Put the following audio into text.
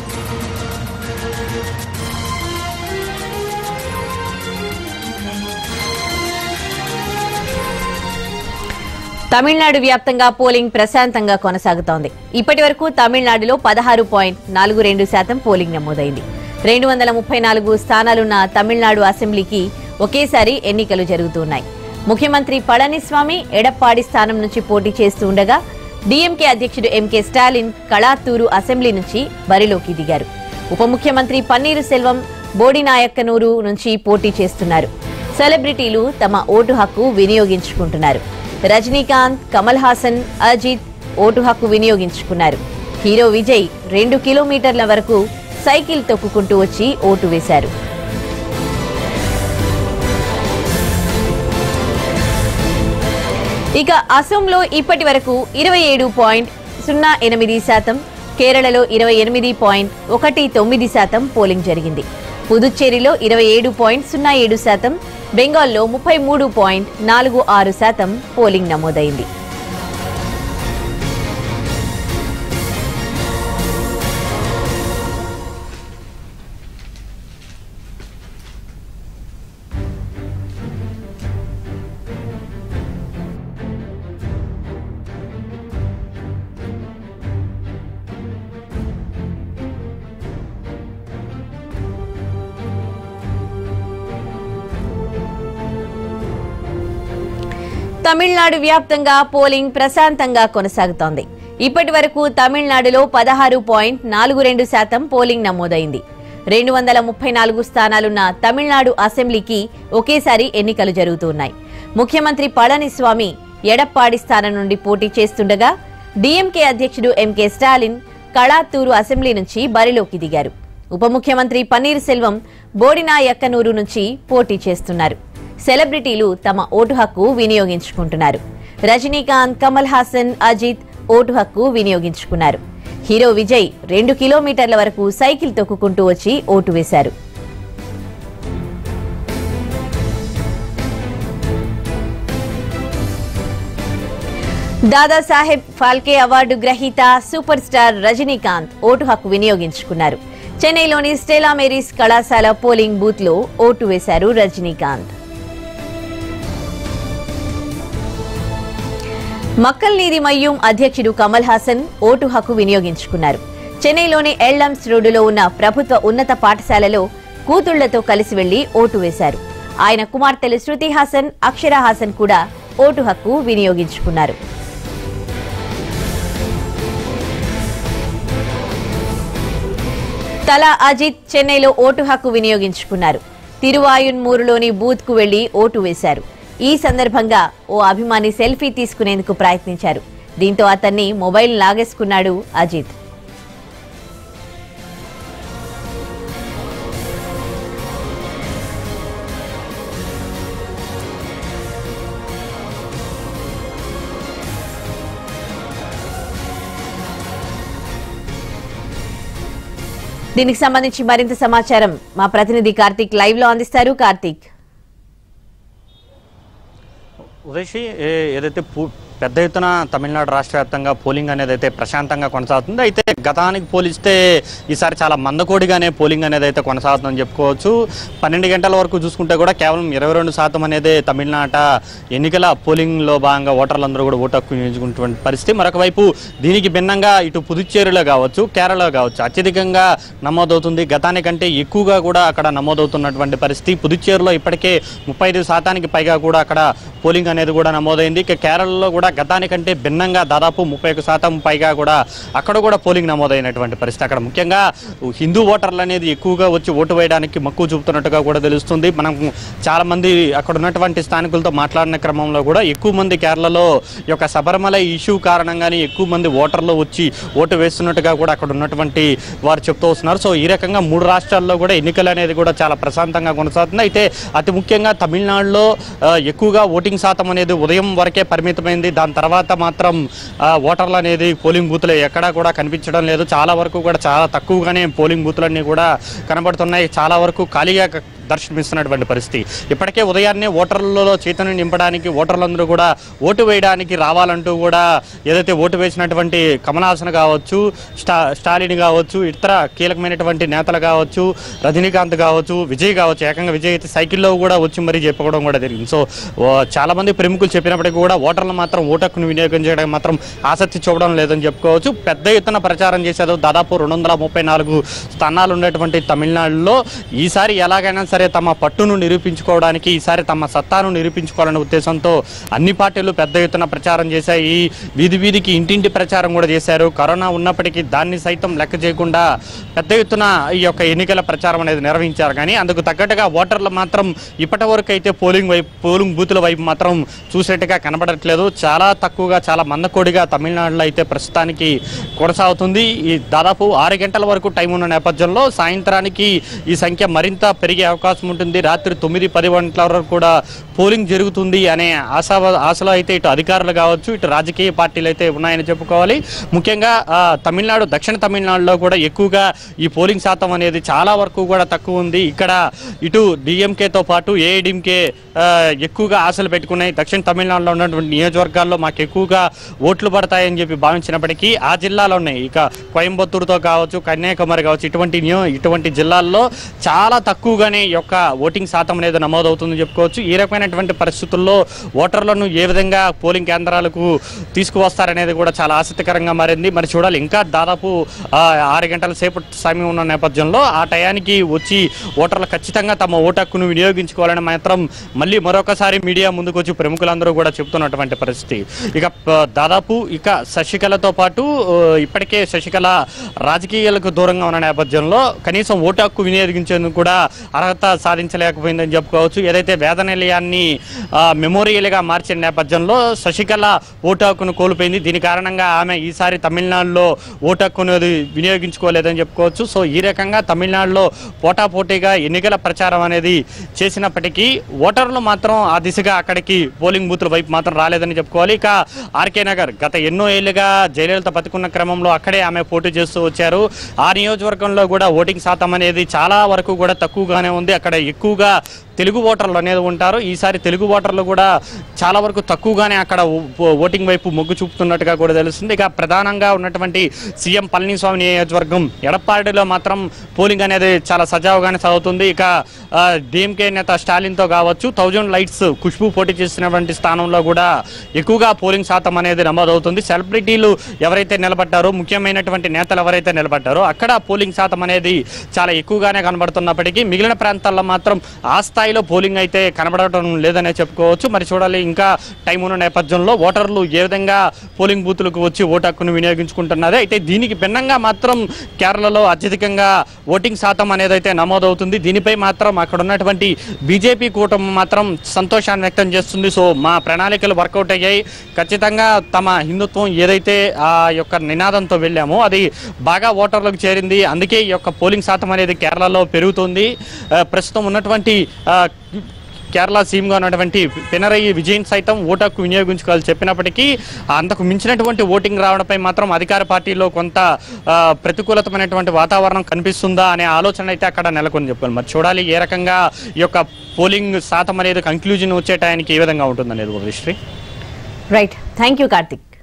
తమిళనాడు వ్యాప్తంగా పోలింగ్ ప్రశాంతంగా కొనసాగుతోంది ఇప్పటి వరకు తమిళనాడులో పదహారు పాయింట్ నాలుగు రెండు శాతం పోలింగ్ నమోదైంది రెండు వందల ముప్పై నాలుగు స్థానాలున్న తమిళనాడు అసెంబ్లీకి ఒకేసారి ఎన్నికలు జరుగుతున్నాయి ముఖ్యమంత్రి పళనిస్వామి ఎడప్పాడి స్థానం నుంచి పోటీ చేస్తూ ఉండగా డీఎంకే అధ్యక్షుడు ఎంకే స్టాలిన్ కళాత్తూరు అసెంబ్లీ నుంచి బరిలోకి దిగారు ఉప ముఖ్యమంత్రి పన్నీరు సెల్వం బోడినాయక్కనూరు నుంచి పోటీ చేస్తున్నారు సెలబ్రిటీలు తమ ఓటు హక్కు వినియోగించుకుంటున్నారు రజనీకాంత్ కమల్ హాసన్ అజిత్ ఓటు హక్కు వినియోగించుకున్నారు హీరో విజయ్ రెండు కిలోమీటర్ల వరకు సైకిల్ తొక్కుకుంటూ వచ్చి ఓటు వేశారు ఇక అసోంలో ఇప్పటి వరకు ఇరవై ఏడు పాయింట్ సున్నా ఎనిమిది శాతం కేరళలో ఇరవై ఎనిమిది పాయింట్ ఒకటి తొమ్మిది శాతం పోలింగ్ జరిగింది పుదుచ్చేరిలో ఇరవై ఏడు పాయింట్ సున్నా ఏడు శాతం బెంగాల్లో ముప్పై మూడు పాయింట్ నాలుగు ఆరు శాతం పోలింగ్ నమోదైంది తమిళనాడు వ్యాప్తంగా పోలింగ్ ప్రశాంతంగా కొనసాగుతోంది ఇప్పటి వరకు తమిళనాడులో పదహారు పాయింట్ నాలుగు రెండు శాతం పోలింగ్ నమోదైంది రెండు వందల ముప్పై నాలుగు స్థానాలున్న తమిళనాడు అసెంబ్లీకి ఒకేసారి ఎన్నికలు జరుగుతున్నాయి ముఖ్యమంత్రి పళనిస్వామి ఎడప్పాడి స్థానం నుండి పోటీ చేస్తుండగా డీఎంకే అధ్యక్షుడు ఎంకే స్టాలిన్ కళాత్తూరు అసెంబ్లీ నుంచి బరిలోకి దిగారు ఉప ముఖ్యమంత్రి పన్నీర్ సెల్వం బోడినా ఎక్కనూరు నుంచి పోటీ చేస్తున్నారు సెలబ్రిటీలు తమ ఓటు హక్కు వినియోగించుకుంటున్నారు రజనీకాంత్ కమల్ హాసన్ అజిత్ ఓటు హక్కు వినియోగించుకున్నారు హీరో విజయ్ రెండు కిలోమీటర్ల వరకు సైకిల్ తొక్కుకుంటూ వచ్చి ఓటు వేశారు దాదాసాహెబ్ ఫాల్కే అవార్డు గ్రహీత సూపర్ స్టార్ రజనీకాంత్ ఓటు హక్కు వినియోగించుకున్నారు చెన్నైలోని స్టెలా మేరీస్ కళాశాల పోలింగ్ బూత్ లో ఓటు వేశారు రజనీకాంత్ మక్కల్ నీది మయ్యూం అధ్యక్షుడు కమల్ హాసన్ ఓటు హక్కు వినియోగించుకున్నారు చెన్నైలోని ఎల్డమ్స్ రోడ్డులో ఉన్న ప్రభుత్వ ఉన్నత పాఠశాలలో కూతుళ్లతో కలిసి వెళ్లి ఓటు వేశారు ఆయన కుమార్తెలు శృతి హాసన్ అక్షరా హాసన్ కూడా ఓటు హక్కు వినియోగించుకున్నారు తలా అజిత్ చెన్నైలో ఓటు హక్కు వినియోగించుకున్నారు తిరువాయున్మూరులోని బూత్ కు వెళ్లి ఓటు వేశారు ఈ సందర్భంగా ఓ అభిమాని సెల్ఫీ తీసుకునేందుకు ప్రయత్నించారు దీంతో అతన్ని మొబైల్ లాగేసుకున్నాడు అజిత్ దీనికి సంబంధించి మరింత సమాచారం మా ప్రతినిధి కార్తీక్ లైవ్ లో అందిస్తారు కార్తీక్ ఉదయశ్రీ ఏ- ఏదైతే పూ- పెద్ద ఎత్తున తమిళనాడు రాష్ట్ర వ్యాప్తంగా పోలింగ్ అనేది అయితే ప్రశాంతంగా కొనసాగుతుంది అయితే గతానికి పోలిస్తే ఈసారి చాలా మందకోడిగానే పోలింగ్ అనేది అయితే కొనసాగుతుందని చెప్పుకోవచ్చు పన్నెండు గంటల వరకు చూసుకుంటే కూడా కేవలం ఇరవై రెండు శాతం అనేది తమిళనాట ఎన్నికల పోలింగ్లో భాగంగా ఓటర్లందరూ కూడా ఓటు హక్కు వినియోగించుకున్నటువంటి పరిస్థితి మరొక వైపు దీనికి భిన్నంగా ఇటు పుదుచ్చేరిలో కావచ్చు కేరళలో కావచ్చు అత్యధికంగా నమోదవుతుంది గతానికంటే ఎక్కువగా కూడా అక్కడ నమోదవుతున్నటువంటి పరిస్థితి పుదుచ్చేరిలో ఇప్పటికే ముప్పై ఐదు శాతానికి పైగా కూడా అక్కడ పోలింగ్ అనేది కూడా నమోదైంది ఇక కేరళలో కూడా గతానికంటే భిన్నంగా దాదాపు ముప్పై ఒక శాతం పైగా కూడా అక్కడ కూడా పోలింగ్ నమోదైనటువంటి పరిస్థితి అక్కడ ముఖ్యంగా హిందూ ఓటర్లు అనేది ఎక్కువగా వచ్చి ఓటు వేయడానికి మక్కువ చూపుతున్నట్టుగా కూడా తెలుస్తుంది మనం చాలా మంది అక్కడ ఉన్నటువంటి స్థానికులతో మాట్లాడిన క్రమంలో కూడా ఎక్కువ మంది కేరళలో ఈ యొక్క శబరిమల ఇష్యూ కారణంగానే ఎక్కువ మంది ఓటర్లు వచ్చి ఓటు వేస్తున్నట్టుగా కూడా అక్కడ ఉన్నటువంటి వారు చెప్తూ వస్తున్నారు సో ఈ రకంగా మూడు రాష్ట్రాల్లో కూడా ఎన్నికలు అనేది కూడా చాలా ప్రశాంతంగా కొనసాగుతుంది అయితే అతి ముఖ్యంగా తమిళనాడులో ఆ, ఎక్కువగా ఓటింగ్ శాతం అనేది ఉదయం వరకే పరిమితమైంది దాని తర్వాత మాత్రం ఆ, ఓటర్లు అనేది పోలింగ్ బూత్లు ఎక్కడా కూడా కనిపించడం లేదు చాలా వరకు కూడా చాలా తక్కువగానే పోలింగ్ బూత్లన్నీ కూడా కనబడుతున్నాయి చాలా వరకు ఖాళీగా క- దర్శనమిస్తున్నటువంటి పరిస్థితి ఇప్పటికే ఉదయాన్నే ఓటర్లలో చైతన్యం నింపడానికి ఓటర్లందరూ కూడా ఓటు వేయడానికి రావాలంటూ కూడా ఏదైతే ఓటు వేసినటువంటి కమలాసన్ కావచ్చు స్టా స్టాలిన్ కావచ్చు ఇతర కీలకమైనటువంటి నేతలు కావచ్చు రజనీకాంత్ కావచ్చు విజయ్ కావచ్చు ఏకంగా విజయ్ అయితే సైకిల్లో కూడా వచ్చి మరీ చెప్పుకోవడం కూడా జరిగింది సో ఓ, చాలా మంది ప్రముఖులు చెప్పినప్పటికీ కూడా ఓటర్లు మాత్రం ఓటక్కును వినియోగించడానికి మాత్రం ఆసక్తి చూపడం లేదని చెప్పుకోవచ్చు పెద్ద ఎత్తున ప్రచారం చేశారు దాదాపు రెండు వందల ముప్పై నాలుగు స్థానాలు ఉన్నటువంటి తమిళనాడులో ఈసారి ఎలాగైనా సరే తమ పట్టును నిరూపించుకోవడానికి ఈసారి తమ సత్తాను నిరూపించుకోవాలనే ఉద్దేశంతో అన్ని పార్టీలు పెద్ద ఎత్తున ప్రచారం చేశాయి వీధి వీధికి ఇంటింటి ప్రచారం కూడా చేశారు కరోనా ఉన్నప్పటికీ దాన్ని సైతం లెక్క చేయకుండా పెద్ద ఎత్తున ఈ యొక్క ఎన్నికల ప్రచారం అనేది నిర్వహించారు కానీ అందుకు తగ్గట్టుగా ఓటర్లు మాత్రం ఇప్పటి వరకు అయితే పోలింగ్ వైపు పోలింగ్ బూతుల వైపు మాత్రం చూసేట్టుగా కనబడట్లేదు చాలా తక్కువగా చాలా మందకోడిగా తమిళనాడులో అయితే ప్రస్తుతానికి కొనసాగుతుంది ఈ దాదాపు ఆరు గంటల వరకు టైం ఉన్న నేపథ్యంలో సాయంత్రానికి ఈ సంఖ్య మరింత పెరిగే అవకాశం ఉంటుంది రాత్రి తొమ్మిది పది గంటల వరకు కూడా పోలింగ్ జరుగుతుంది అనే ఆశా ఆశలో అయితే ఇటు అధికారులు కావచ్చు ఇటు రాజకీయ పార్టీలు అయితే ఉన్నాయని చెప్పుకోవాలి ముఖ్యంగా ఆ, తమిళనాడు దక్షిణ తమిళనాడులో కూడా ఎక్కువగా ఈ పోలింగ్ శాతం అనేది చాలా వరకు కూడా తక్కువ ఉంది ఇక్కడ ఇటు డిఎంకేతో పాటు ఏఐడిఎంకే ఎక్కువగా ఆశలు పెట్టుకున్నాయి దక్షిణ తమిళనాడులో ఉన్నటువంటి నియోజకవర్గాల్లో మాకు ఎక్కువగా ఓట్లు పడతాయని చెప్పి భావించినప్పటికీ ఆ జిల్లాలో ఉన్నాయి ఇక కోయంబత్తూరుతో కావచ్చు కన్యాకుమారి కావచ్చు ఇటువంటి నియో ఇటువంటి జిల్లాల్లో చాలా తక్కువగానే ఈ యొక్క ఓటింగ్ శాతం అనేది నమోదవుతుందని చెప్పుకోవచ్చు ఈ రకమైనటువంటి పరిస్థితుల్లో ఓటర్లను ఏ విధంగా పోలింగ్ కేంద్రాలకు తీసుకువస్తారనేది కూడా చాలా ఆసక్తికరంగా మారింది మరి చూడాలి ఇంకా దాదాపు ఆ, ఆరు గంటల సేపు సమయం ఉన్న నేపథ్యంలో ఆ టయానికి వచ్చి ఓటర్లు ఖచ్చితంగా తమ ఓటు హక్కును వినియోగించుకోవాలని మాత్రం మళ్ళీ మరొకసారి మీడియా ముందుకు వచ్చి ప్రముఖులందరూ కూడా చెప్తున్నటువంటి పరిస్థితి ఇక ప- దాదాపు ఇక శశికళతో పాటు ఆ, ఇప్పటికే శశికళ రాజకీయాలకు దూరంగా ఉన్న నేపథ్యంలో కనీసం ఓటు హక్కు వినియోగించేందుకు కూడా అర్హత సాధించలేకపోయిందని చెప్పుకోవచ్చు ఏదైతే వేద నిలయాన్ని ఆ, మెమోరియల్గా మార్చిన నేపథ్యంలో శశికళ ఓటు హక్కును కోల్పోయింది దీని కారణంగా ఆమె ఈసారి తమిళనాడులో ఓటు హక్కును అది వినియోగించుకోలేదని చెప్పుకోవచ్చు సో ఈ రకంగా తమిళనాడులో పోటాపోటీగా ఎన్నికల ప్రచారం అనేది చేసినప్పటికీ ఓటర్లు మాత్రం ఆ దిశగా అక్కడికి పోలింగ్ బూత్ల వైపు మాత్రం రాలేదని చెప్పుకోవాలి ఇక ఆర్కే నగర్ గత ఎన్నో ఏళ్లుగా జయలలిత బతుకున్న క్రమంలో అక్కడే ఆమె పోటీ చేస్తూ వచ్చారు ఆ నియోజకవర్గంలో కూడా ఓటింగ్ శాతం అనేది చాలా వరకు కూడా తక్కువగానే ఉంది అక్కడ ఎక్కువగా తెలుగు ఓటర్లు అనేది ఉంటారు ఈసారి తెలుగు ఓటర్లు కూడా చాలా వరకు తక్కువగానే అక్కడ ఓ- ఓటింగ్ వైపు మొగ్గు చూపుతున్నట్టుగా కూడా తెలుస్తుంది ఇక ప్రధానంగా ఉన్నటువంటి సీఎం పళనిస్వామి నియోజకవర్గం ఎడప్పాడిలో మాత్రం పోలింగ్ అనేది చాలా సజావుగానే సాగుతుంది ఇక డిఎంకే నేత స్టాలిన్తో కావచ్చు థౌజండ్ లైట్స్ ఖుష్బు పోటీ చేసినటువంటి స్థానంలో కూడా ఎక్కువగా పోలింగ్ శాతం అనేది నమోదవుతుంది సెలబ్రిటీలు ఎవరైతే నిలబడ్డారో ముఖ్యమైనటువంటి నేతలు ఎవరైతే నిలబడ్డారో అక్కడ పోలింగ్ శాతం అనేది చాలా ఎక్కువగానే కనబడుతున్నప్పటికీ మిగిలిన ప్రాంతాల్లో మాత్రం ఆ స్థాయిలో పోలింగ్ అయితే కనబడటం లేదనే చెప్పుకోవచ్చు మరి చూడాలి ఇంకా టైం ఉన్న నేపథ్యంలో ఓటర్లు ఏ విధంగా పోలింగ్ బూతులకు వచ్చి ఓటు హక్కును వినియోగించుకుంటున్నారు అయితే దీనికి భిన్నంగా మాత్రం కేరళలో అత్యధికంగా ఓటింగ్ శాతం అనేది అయితే నమోదవుతుంది దీనిపై మాత్రం అక్కడ ఉన్నటువంటి బీజేపీ కూటమి మాత్రం సంతోషాన్ని వ్యక్తం చేస్తుంది సో మా ప్రణాళికలు వర్కౌట్ అయ్యాయి ఖచ్చితంగా తమ హిందుత్వం ఏదైతే ఆ యొక్క నినాదంతో వెళ్ళామో అది బాగా ఓటర్లకు చేరింది అందుకే ఈ యొక్క పోలింగ్ శాతం అనేది కేరళలో పెరుగుతుంది ఆ, ప్రస్తుతం ఉన్నటువంటి ఆ, కేరళ సీఎంగా ఉన్నటువంటి పినరయి విజయన్ సైతం ఓటు హక్కు వినియోగించుకోవాలి చెప్పినప్పటికీ అంతకు మించినటువంటి ఓటింగ్ రావడంపై మాత్రం అధికార పార్టీలో కొంత ఆ, ప్రతికూలతమైనటువంటి వాతావరణం కనిపిస్తుందా అనే ఆలోచన అయితే అక్కడ నెలకొని చెప్పుకోవాలి మరి చూడాలి ఏ రకంగా ఈ యొక్క పోలింగ్ శాతం అనేది కంక్లూజన్ వచ్చే టయానికి ఏ విధంగా ఉంటుందనేది శ్రీ రైట్ థ్యాంక్ యూ కార్తిక్